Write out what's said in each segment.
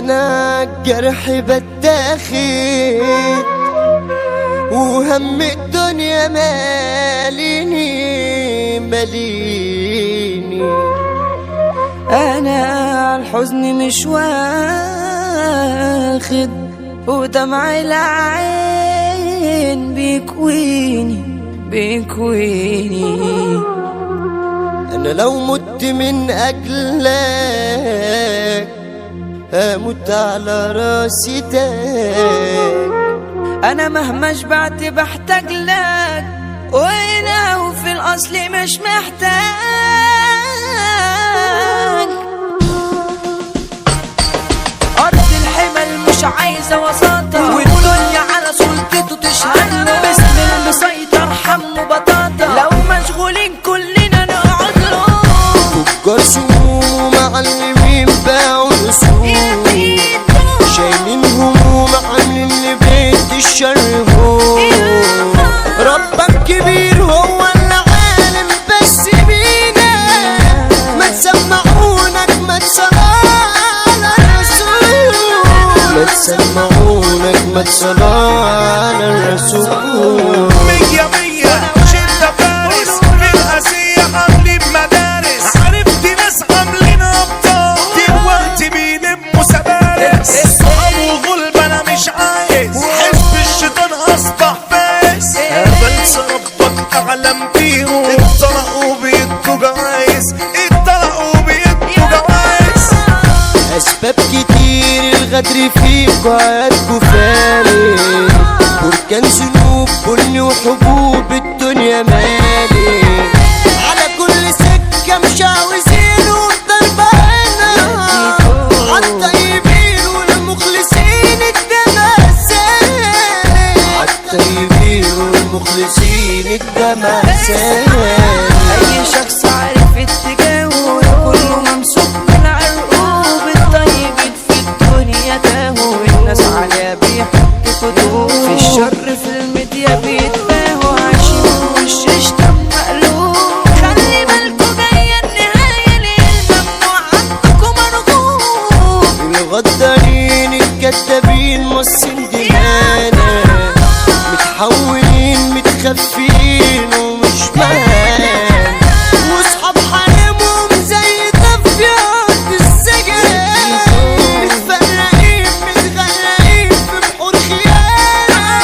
انا الجرح بتاخد وهم الدنيا ماليني ماليني انا الحزن مش واخد ودمع العين بيكويني بيكويني انا لو مت من اجلك هموت على راسي تاج انا مهما شبعت بحتاج لك وهنا وفي الاصل مش محتاج ارض الحمل مش عايزه وساطه والدنيا على سلطته تشهد له باسم المسيطر حمو بطاطا لو مشغولين كلنا نقعد له تجار سموم ومعلمين باعوا الاسهم شايلين هموم عاملين لبيت الشر هوم ربك كبير هو اللي عالم بس بينا ما تسمعونك ما تصلى على الرسول ما تسمعونك ما تصلى على الرسول مية مية شدة فارس في الآسية عاملين مدارس عرفت ناس عاملين أبطال دلوقتي بيلموا سبارس صحاب وغلب أنا مش عايز حزب الشيطان أصبح فاس بنسى ربك أعلم بيهم اتطلقوا بيدوا جوايز اتطلقوا بيدوا جوايز أسباب كتير الغدر فيكوا عادكوا فارق بركان ذنوب بني وحبوب الدنيا مالي على كل سكة مش عاوزين ضربة هنا عالطيبين والمخلصين الدمع سالي عالطيبين والمخلصين الدمع سالي اي شخص عارف اتجاهه كله ممسوك من عرقوب الطيبين في الدنيا تاهوا الناس عليها بيحط فتوه في الشر في الميديا بيتباهوا عايشين وش اشتم مقلوب خلي بالكوا جاية النهاية للممنوع عندكم مرغوب الغدارين الكدابين مصين دمانا متحولين متخفين ومش مان واصحاب حريمهم زي طفيات السجن متفرقين متغرقين في بحور خيانة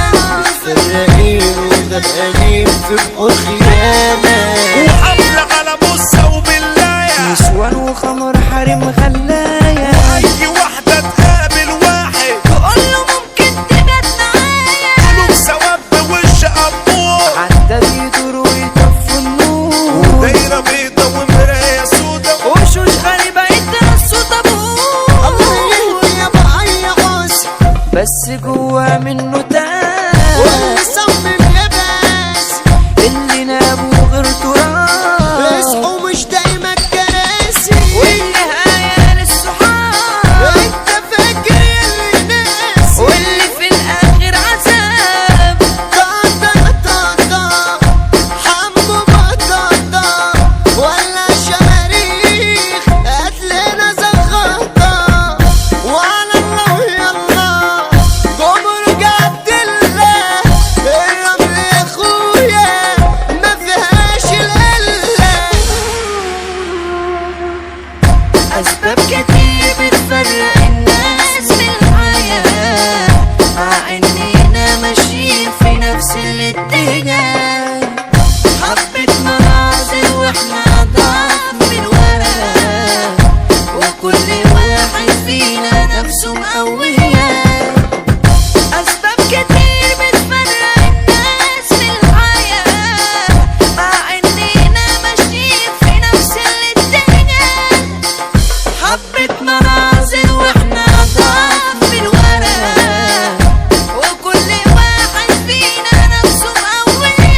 متفرقين وغرقانين في بحور خيانة وحملة على موسى وبالله نسوان وخمر حريم غلاية أي واحدة تقابل واحد تقول له ممكن تبات معايا قلوب سواد بوش أبوه عدى بيدور ويطفوا النور دايرة بيضة ومراية سودا وشوش غريبة يترصوا الله طابور يهدي يا بعي عاصي بس جوا منه واللي تاس صمم لباس اللي نابه غير تراث اصحوا مش دايما كراسي والنهاية للصحاب انت فاكر اللي ناس واللي في الآخر عذاب طاطا طاطا حمو بطاطا ولا شماريخ هاتلنا زغطة وعلى الله يلا جمرك عبد الله الرمل يا اخويا ما فيهاش القلة أسباب كتير بتفرق الناس من الحياة مع إننا ماشيين في نفس الاتجاه حبة مناظر وإحنا أضعاف من الورق وكل واحد فينا نفسه مقوياه أسباب كتير بتفرق الناس من الحياة مع إننا ماشيين في نفس الاتجاه حبة مناظر واحنا أضعاف في الورق وكل واحد فينا نفسه مقوية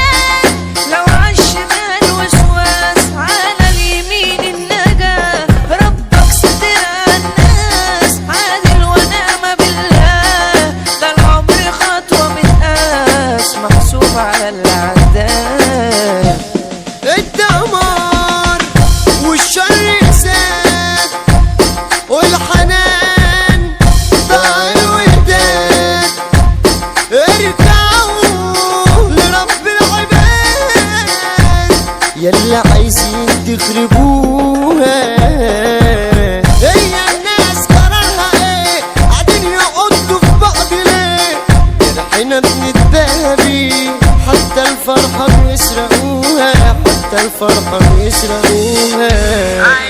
حتى الفرحة بيسرقوها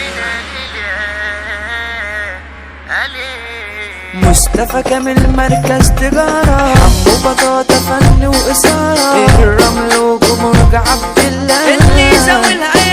مصطفى كامل مركز تجارة حمو بطاطا فن وإثارة الرمل وجمرك عبد الله اللي زاوي العين